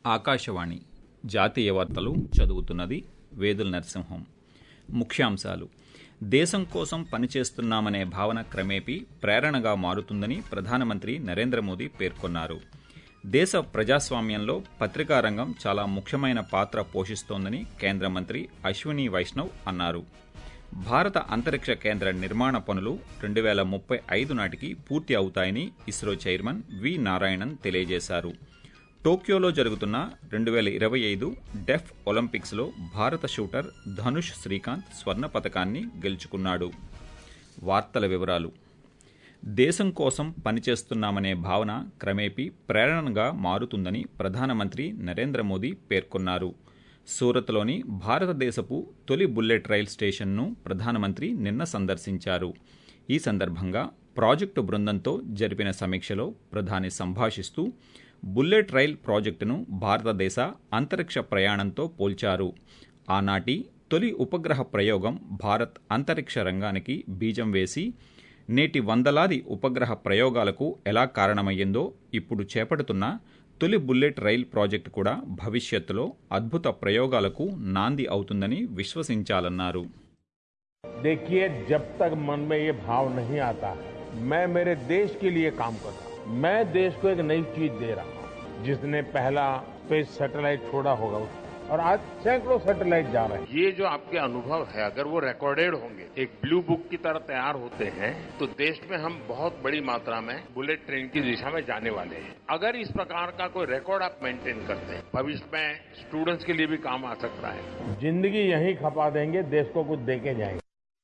ఆకాశవాణి జాతీయ వార్తలు చదువుతున్నది వేదుల నరసింహం ముఖ్యాంశాలు దేశం కోసం పనిచేస్తున్నామనే భావన క్రమేపీ ప్రేరణగా మారుతుందని ప్రధానమంత్రి నరేంద్ర మోదీ పేర్కొన్నారు దేశ ప్రజాస్వామ్యంలో పత్రికా రంగం చాలా ముఖ్యమైన పాత్ర పోషిస్తోందని కేంద్ర మంత్రి అశ్విని వైష్ణవ్ అన్నారు భారత అంతరిక్ష కేంద్ర నిర్మాణ పనులు రెండు వేల ముప్పై ఐదు నాటికి పూర్తి అవుతాయని ఇస్రో చైర్మన్ వి నారాయణన్ తెలియజేశారు టోక్యోలో జరుగుతున్న రెండు వేల ఇరవై ఐదు డెఫ్ ఒలింపిక్స్లో భారత షూటర్ ధనుష్ శ్రీకాంత్ స్వర్ణ పతకాన్ని గెలుచుకున్నాడు వార్తల వివరాలు దేశం కోసం పనిచేస్తున్నామనే భావన క్రమేపీ ప్రేరణగా మారుతుందని ప్రధానమంత్రి నరేంద్ర మోదీ పేర్కొన్నారు సూరత్లోని భారతదేశపు తొలి బుల్లెట్ రైల్ స్టేషన్ను ప్రధానమంత్రి నిన్న సందర్శించారు ఈ సందర్భంగా ప్రాజెక్టు బృందంతో జరిపిన సమీక్షలో ప్రధాని సంభాషిస్తూ బుల్లెట్ రైల్ ప్రాజెక్టును భారతదేశ అంతరిక్ష ప్రయాణంతో పోల్చారు ఆనాటి తొలి ఉపగ్రహ ప్రయోగం భారత్ అంతరిక్ష రంగానికి బీజం వేసి నేటి వందలాది ఉపగ్రహ ప్రయోగాలకు ఎలా కారణమయ్యిందో ఇప్పుడు చేపడుతున్న తొలి బుల్లెట్ రైల్ ప్రాజెక్టు కూడా భవిష్యత్తులో అద్భుత ప్రయోగాలకు నాంది అవుతుందని విశ్వసించాలన్నారు देखिए जब तक मन में ये भाव नहीं आता है मैं मेरे देश के लिए काम कर रहा हूं मैं देश को एक नई चीज दे रहा हूं जिसने पहला स्पेस सैटेलाइट छोड़ा होगा और आज सैकड़ों सैटेलाइट जा रहे हैं ये जो आपके अनुभव है अगर वो रिकॉर्डेड होंगे एक ब्लू बुक की तरह तैयार होते हैं तो देश में हम बहुत बड़ी मात्रा में बुलेट ट्रेन की दिशा में जाने वाले हैं अगर इस प्रकार का कोई रिकॉर्ड आप मेंटेन करते हैं भविष्य में स्टूडेंट्स के लिए भी काम आ सकता है जिंदगी यहीं खपा देंगे देश को कुछ देके जाएंगे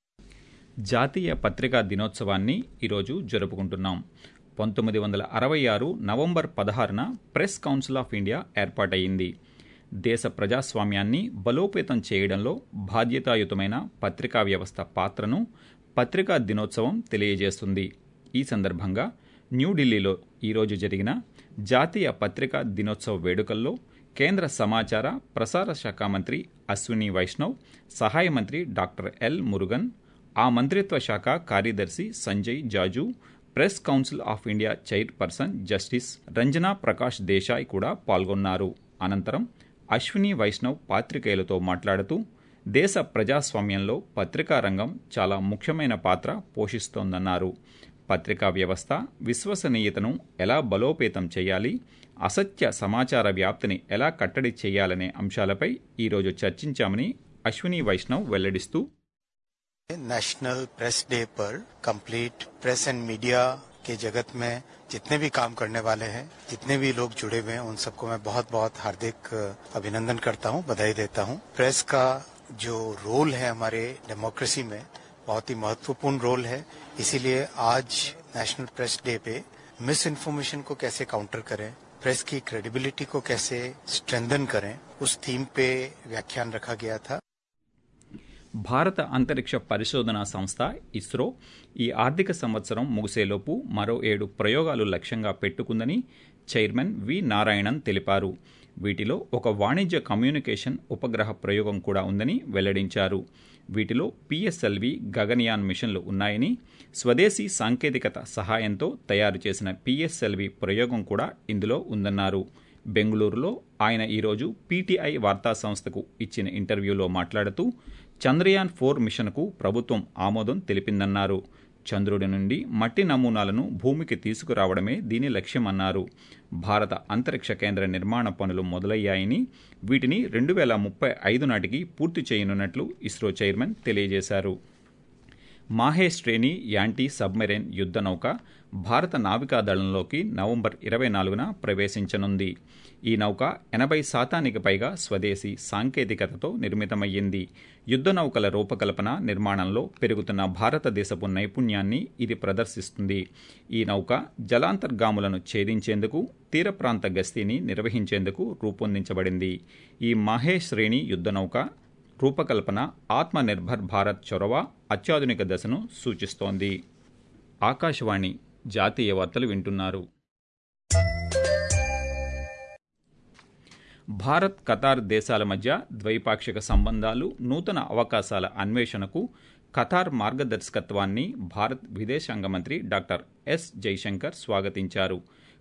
జాతీయ పత్రికా దినోత్సవాన్ని ఈరోజు జరుపుకుంటున్నాం పంతొమ్మిది వందల అరవై ఆరు నవంబర్ పదహారున ప్రెస్ కౌన్సిల్ ఆఫ్ ఇండియా ఏర్పాటయింది దేశ ప్రజాస్వామ్యాన్ని బలోపేతం చేయడంలో బాధ్యతాయుతమైన పత్రికా వ్యవస్థ పాత్రను పత్రికా దినోత్సవం తెలియజేస్తుంది ఈ సందర్భంగా న్యూఢిల్లీలో ఈరోజు జరిగిన జాతీయ పత్రికా దినోత్సవ వేడుకల్లో కేంద్ర సమాచార ప్రసార శాఖ మంత్రి అశ్విని వైష్ణవ్ సహాయ మంత్రి డాక్టర్ ఎల్ మురుగన్ ఆ మంత్రిత్వ శాఖ కార్యదర్శి Sanjay Jaju press council of India chairperson justice Ranjana Prakash Desai కూడా పాల్గొన్నారు అనంతరం అశ్విని వైష్ణవ్ పాత్రికేయులతో మాట్లాడుతూ దేశ ప్రజాస్వామ్యంలో పత్రికా రంగం చాలా ముఖ్యమైన పాత్ర పోషిస్తోందన్నారు పత్రికా వ్యవస్థ విశ్వసనీయతను ఎలా బలోపేతం చేయాలి అసత్య సమాచార వ్యాప్తిని ఎలా కట్టడి చేయాలనే అంశాలపై ఈరోజు చర్చించామని అశ్విని వైష్ణవ్ వెల్లడిస్తూ नेशनल प्रेस डे पर कंप्लीट प्रेस एंड मीडिया के जगत में जितने भी काम करने वाले हैं जितने भी लोग जुड़े हुए हैं उन सबको मैं बहुत बहुत हार्दिक अभिनंदन करता हूं बधाई देता हूं प्रेस का जो रोल है हमारे डेमोक्रेसी में बहुत ही महत्वपूर्ण रोल है इसीलिए आज नेशनल प्रेस डे पे मिस इन्फॉर्मेशन को कैसे काउंटर करें प्रेस की क्रेडिबिलिटी को कैसे स्ट्रेंथन करें उस थीम पे व्याख्यान रखा गया था భారత అంతరిక్ష పరిశోధనా సంస్థ ఇస్రో ఈ ఆర్థిక సంవత్సరం ముగిసేలోపు మరో ఏడు ప్రయోగాలు లక్ష్యంగా పెట్టుకుందని చైర్మన్ వి నారాయణన్ తెలిపారు వీటిలో ఒక వాణిజ్య కమ్యూనికేషన్ ఉపగ్రహ ప్రయోగం కూడా ఉందని వెల్లడించారు వీటిలో పిఎస్ఎల్వి గగన్యాన్ మిషన్లు ఉన్నాయని స్వదేశీ సాంకేతికత సహాయంతో తయారు చేసిన పిఎస్ఎల్వి ప్రయోగం కూడా ఇందులో ఉందన్నారు బెంగళూరులో ఆయన ఈరోజు పీటీఐ వార్తా సంస్థకు ఇచ్చిన ఇంటర్వ్యూలో మాట్లాడుతూ చంద్రయాన్ ఫోర్ మిషన్కు ప్రభుత్వం ఆమోదం తెలిపిందన్నారు చంద్రుడి నుండి మట్టి నమూనాలను భూమికి తీసుకురావడమే దీని లక్ష్యమన్నారు భారత అంతరిక్ష కేంద్ర నిర్మాణ పనులు మొదలయ్యాయని వీటిని రెండు వేల ముప్పై ఐదు నాటికి పూర్తి చేయనున్నట్లు ఇస్రో చైర్మన్ తెలియజేశారు మాహే శ్రేణి యాంటీ సబ్మెరైన్ యుద్ధ నౌక భారత నావికాదళంలోకి నవంబర్ ఇరవై నాలుగున ప్రవేశించనుంది ఈ నౌక ఎనభై శాతానికి పైగా స్వదేశీ సాంకేతికతతో నిర్మితమయ్యింది యుద్ధ నౌకల రూపకల్పన నిర్మాణంలో పెరుగుతున్న భారతదేశపు నైపుణ్యాన్ని ఇది ప్రదర్శిస్తుంది ఈ నౌక జలాంతర్గాములను ఛేదించేందుకు తీర ప్రాంత గస్తీని నిర్వహించేందుకు రూపొందించబడింది ఈ మాహే శ్రేణి యుద్ధ నౌక రూపకల్పన ఆత్మనిర్భర్ భారత్ చొరవ అత్యాధునిక దశను సూచిస్తోంది ఆకాశవాణి జాతీయ వార్తలు వింటున్నారు భారత్ ఖతార్ దేశాల మధ్య ద్వైపాక్షిక సంబంధాలు నూతన అవకాశాల అన్వేషణకు ఖతార్ మార్గదర్శకత్వాన్ని భారత్ విదేశాంగ మంత్రి డాక్టర్ ఎస్ జైశంకర్ స్వాగతించారు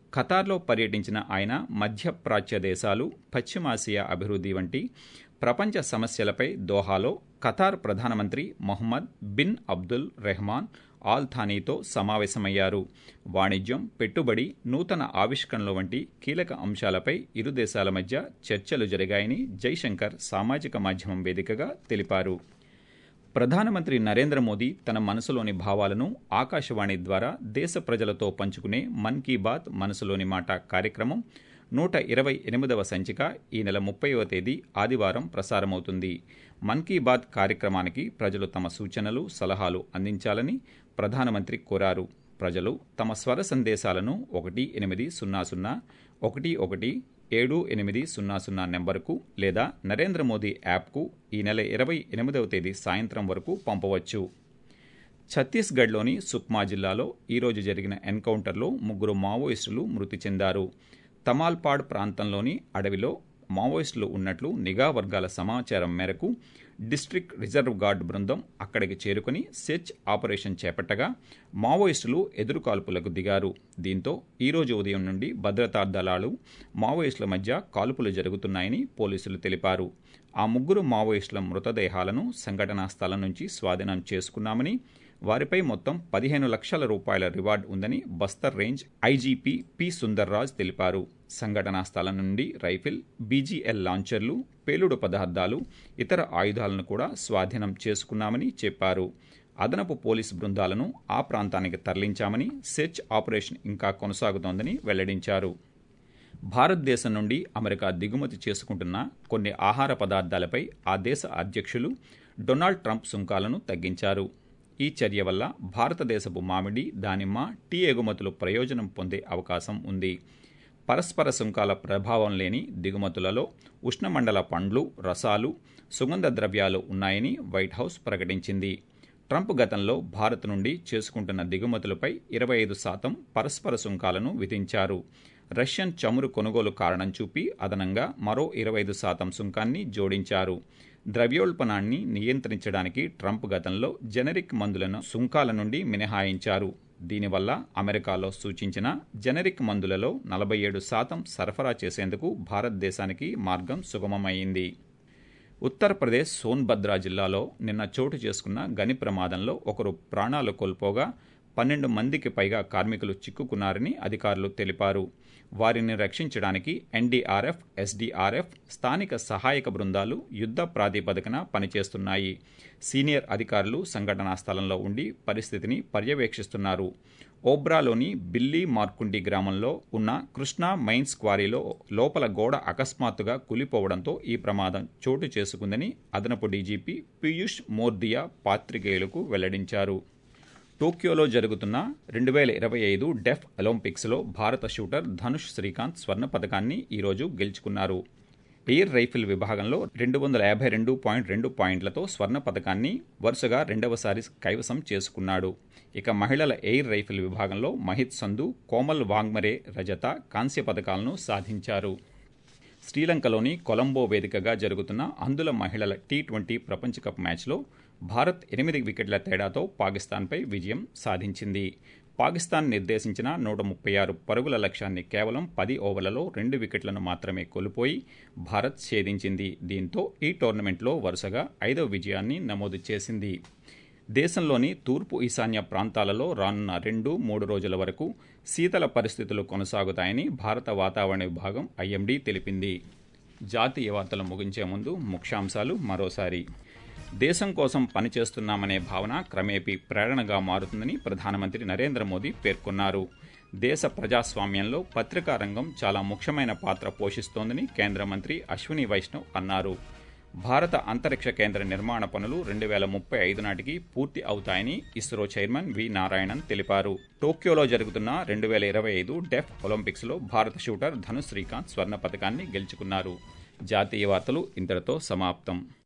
ఖతార్లో పర్యటించిన ఆయన మధ్యప్రాచ్య దేశాలు పశ్చిమాసియా అభివృద్ధి వంటి ప్రపంచ సమస్యలపై దోహాలో ఖతార్ ప్రధానమంత్రి Mohammed bin Abdul Rahman Al థానీతో సమావేశమయ్యారు వాణిజ్యం పెట్టుబడి నూతన ఆవిష్కరణలు వంటి కీలక అంశాలపై ఇరు దేశాల మధ్య చర్చలు జరిగాయని జైశంకర్ సామాజిక మాధ్యమం వేదికగా తెలిపారు ప్రధానమంత్రి నరేంద్ర మోదీ తన మనసులోని భావాలను ఆకాశవాణి ద్వారా దేశ ప్రజలతో పంచుకునే మన్ కీ బాత్ మనసులోని మాట కార్యక్రమం నూట ఇరవై ఎనిమిదవ సంచిక ఈ నెల ముప్పైవ తేదీ ఆదివారం ప్రసారమవుతుంది మన్ కీ బాత్ కార్యక్రమానికి ప్రజలు తమ సూచనలు సలహాలు అందించాలని ప్రధానమంత్రి కోరారు ప్రజలు తమ స్వర సందేశాలను ఒకటి ఎనిమిది సున్నా సున్నా ఒకటి ఒకటి ఏడు ఎనిమిది సున్నా సున్నా నెంబర్కు లేదా నరేంద్ర మోదీ యాప్కు ఈ నెల ఇరవై ఎనిమిదవ తేదీ సాయంత్రం వరకు పంపవచ్చు ఛత్తీస్గఢ్లోని సుక్మా జిల్లాలో ఈరోజు జరిగిన ఎన్కౌంటర్లో ముగ్గురు మావోయిస్టులు మృతి చెందారు తమాల్పాడ్ ప్రాంతంలోని అడవిలో మావోయిస్టులు ఉన్నట్లు నిఘా వర్గాల సమాచారం మేరకు డిస్ట్రిక్ట్ రిజర్వ్ గార్డ్ బృందం అక్కడికి చేరుకుని సెర్చ్ ఆపరేషన్ చేపట్టగా మావోయిస్టులు ఎదురుకాల్పులకు దిగారు దీంతో ఈరోజు ఉదయం నుండి భద్రతా దళాలు మావోయిస్టుల మధ్య కాల్పులు జరుగుతున్నాయని పోలీసులు తెలిపారు ఆ ముగ్గురు మావోయిస్టుల మృతదేహాలను సంఘటనా స్థలం నుంచి స్వాధీనం చేసుకున్నామని వారిపై మొత్తం పదిహేను లక్షల రూపాయల రివార్డ్ ఉందని Bastar range IGP P Sundarraj తెలిపారు సంఘటనా స్థలం నుండి రైఫిల్ బీజీఎల్ లాంచర్లు పేలుడు పదార్థాలు ఇతర ఆయుధాలను కూడా స్వాధీనం చేసుకున్నామని చెప్పారు అదనపు పోలీసు బృందాలను ఆ ప్రాంతానికి తరలించామని సెర్చ్ ఆపరేషన్ ఇంకా కొనసాగుతోందని వెల్లడించారు భారతదేశం నుండి అమెరికా దిగుమతి చేసుకుంటున్న కొన్ని ఆహార పదార్థాలపై ఆ దేశ అధ్యక్షులు డొనాల్డ్ ట్రంప్ సుంకాలను తగ్గించారు ఈ చర్య వల్ల భారతదేశపు మామిడి దానిమ్మ టీ ఎగుమతులు ప్రయోజనం పొందే అవకాశం ఉంది పరస్పర సుంకాల ప్రభావం లేని దిగుమతులలో ఉష్ణమండల పండ్లు రసాలు సుగంధ ద్రవ్యాలు ఉన్నాయని వైట్ హౌస్ ప్రకటించింది ట్రంప్ గతంలో భారత్ నుండి చేసుకుంటున్న దిగుమతులపై ఇరవై ఐదు శాతం పరస్పర సుంకాలను విధించారు రష్యన్ చమురు కొనుగోలు కారణం చూపి అదనంగా మరో ఇరవై ఐదు శాతం సుంకాన్ని జోడించారు ద్రవ్యోల్బణాన్ని నియంత్రించడానికి ట్రంప్ గతంలో జెనరిక్ మందులను సుంకాల నుండి మినహాయించారు దీనివల్ల అమెరికాలో సూచించిన జెనరిక్ మందులలో నలభై ఏడు శాతం సరఫరా చేసేందుకు భారతదేశానికి మార్గం సుగమమైంది ఉత్తరప్రదేశ్ సోన్భద్రా జిల్లాలో నిన్న చోటు చేసుకున్న గని ప్రమాదంలో ఒకరు ప్రాణాలు కోల్పోగా పన్నెండు మందికి పైగా కార్మికులు చిక్కుకున్నారని అధికారులు తెలిపారు వారిని రక్షించడానికి ఎన్డీఆర్ఎఫ్ ఎస్డీఆర్ఎఫ్ స్థానిక సహాయక బృందాలు యుద్ధ ప్రాతిపదికన పనిచేస్తున్నాయి సీనియర్ అధికారులు సంఘటనా స్థలంలో ఉండి పరిస్థితిని పర్యవేక్షిస్తున్నారు ఓబ్రాలోని బిల్లీ మార్కుండి గ్రామంలో ఉన్న కృష్ణా మైన్స్ క్వారీలో లోపల గోడ అకస్మాత్తుగా కూలిపోవడంతో ఈ ప్రమాదం చోటు చేసుకుందని అదనపు డీజీపీ పీయూష్ మోర్దియా పాత్రికేయులకు వెల్లడించారు టోక్యోలో జరుగుతున్న రెండు వేల ఇరవై ఐదు డెఫ్ ఒలింపిక్స్లో భారత షూటర్ ధనుష్ శ్రీకాంత్ స్వర్ణ పథకాన్ని ఈరోజు గెలుచుకున్నారు ఎయిర్ రైఫిల్ విభాగంలో రెండు వందల యాభై రెండు పాయింట్ రెండు పాయింట్లతో స్వర్ణ పథకాన్ని వరుసగా రెండవసారి కైవసం చేసుకున్నాడు ఇక మహిళల ఎయిర్ రైఫిల్ విభాగంలో మహిత్ సంధు కోమల్ వాంగ్మరే రజత కాంస్య పథకాలను సాధించారు శ్రీలంకలోని కొలంబో వేదికగా జరుగుతున్న అందుల మహిళల టీ ట్వంటీ ప్రపంచ కప్ మ్యాచ్లో భారత్ ఎనిమిది వికెట్ల తేడాతో పాకిస్తాన్పై విజయం సాధించింది పాకిస్తాన్ నిర్దేశించిన నూట ముప్పై ఆరు పరుగుల లక్ష్యాన్ని కేవలం పది ఓవర్లలో రెండు వికెట్లను మాత్రమే కోల్పోయి భారత్ ఛేదించింది దీంతో ఈ టోర్నమెంట్లో వరుసగా ఐదవ విజయాన్ని నమోదు చేసింది దేశంలోని తూర్పు ఈశాన్య ప్రాంతాలలో రానున్న రెండు మూడు రోజుల వరకు శీతల పరిస్థితులు కొనసాగుతాయని భారత వాతావరణ విభాగం ఐఎండీ తెలిపింది జాతీయ వార్తలు ముగించే ముందు ముఖ్యాంశాలు మరోసారి దేశం కోసం పనిచేస్తున్నామనే భావన క్రమేపీ ప్రేరణగా మారుతుందని ప్రధానమంత్రి నరేంద్ర మోదీ పేర్కొన్నారు దేశ ప్రజాస్వామ్యంలో పత్రికా రంగం చాలా ముఖ్యమైన పాత్ర పోషిస్తోందని కేంద్ర మంత్రి అశ్విని వైష్ణవ్ అన్నారు భారత అంతరిక్ష కేంద్ర నిర్మాణ పనులు రెండు వేల ముప్పై ఐదు నాటికి పూర్తి అవుతాయని ఇస్రో చైర్మన్ వి నారాయణన్ తెలిపారు టోక్యోలో జరుగుతున్న రెండు వేల ఇరవై ఐదు డెఫ్ ఒలింపిక్స్లో భారత షూటర్ ధనుష్ శ్రీకాంత్ స్వర్ణ పథకాన్ని గెలుచుకున్నారు జాతీయ వార్తలు ఇంతటితో సమాప్తం